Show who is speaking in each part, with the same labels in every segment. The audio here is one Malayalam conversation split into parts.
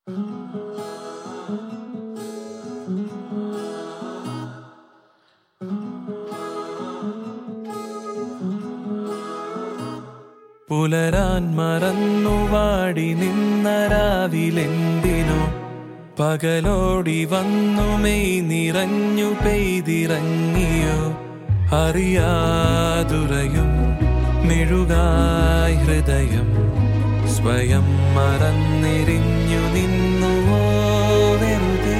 Speaker 1: പുലരാൻ മറന്നു വാടി നിന്ന രാവിലെന്തിനോ പകലോടി വന്നു മെയ് നിറഞ്ഞു പെയ്തിറങ്ങിയോ അറിയാതുറയും മെഴുകായി ഹൃദയം സ്വയം മറന്നെരിഞ്ഞു നിന്നുവോ വെറുതെ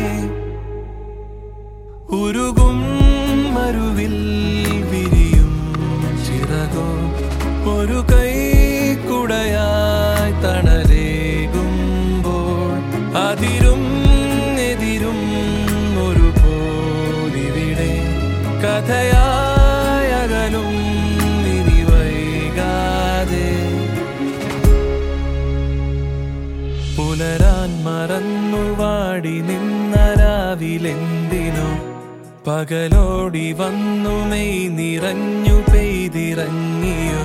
Speaker 1: ഉരുകും മരുവിൽ വിരിയും ചിറകോ ഒരു കൈ കുടയായി തണലേകുമ്പോൾ അതിരും എതിരും ഒരു പോലിവിടെ കഥയായി അകലും ഇനി വൈകാതെ പുലരാൻ മറന്നു വാടി നിന്ന രാവിലെന്തിനോ പകലോടി വന്നു മെയ് നിറഞ്ഞു പെയ്തിറങ്ങിയോ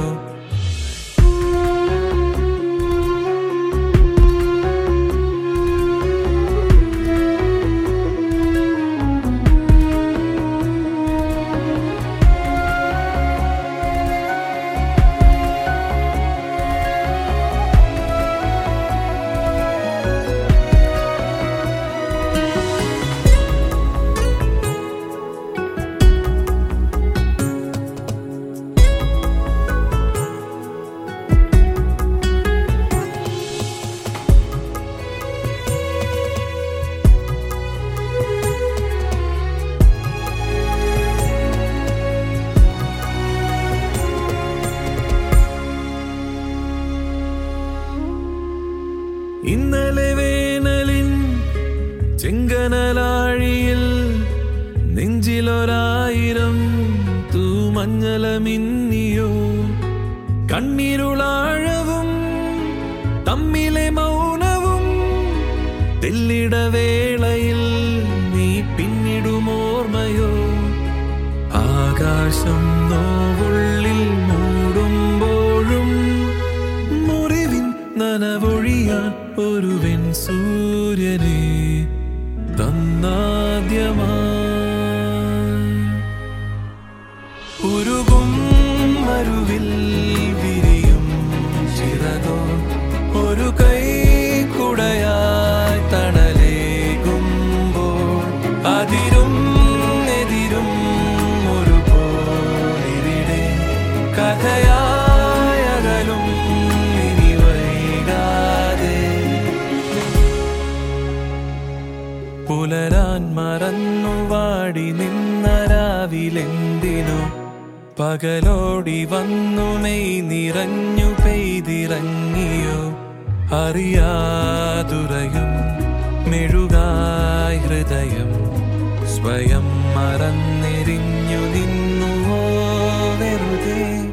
Speaker 1: ഇന്നലെ വേനലിൻ ചെങ്കനലാഴിയിൽ നെഞ്ചിലൊരായിരം തൂമഞ്ഞലമിന്നിയോ കണ്ണീരുളാഴവും തമ്മിലെ മൗനവും തെല്ലിടവേളയിൽ നീ പിന്നിടുമോർമ്മയോ ആകാശം നോവുള്ളിൽ മൂടുമ്പോഴും മുറിവിൻ നനവൊഴിയാൻ ഒരുവൻ സൂര്യനെ തന്നാദ്യമായി ഉരുകും മരുവിൽ വിരിയും ചിറകോ ഒരു കൈ കുടയായി തണലേകുമ്പോൾ അതിരും എതിരും ഒരു പോലിവിടെ കഥയായി അകലും ഇനി വൈകാതെ പുലരാൻ മറന്നു വാടി നിന്ന രാവിലെന്തിനോ പകലോടി വന്നു മെയ് നിറഞ്ഞു പെയ്തിറങ്ങിയോ അറിയാതുറയും മെഴുകായി ഹൃദയം സ്വയം മറന്നെരിഞ്ഞു നിന്നുവോ വെറുതെ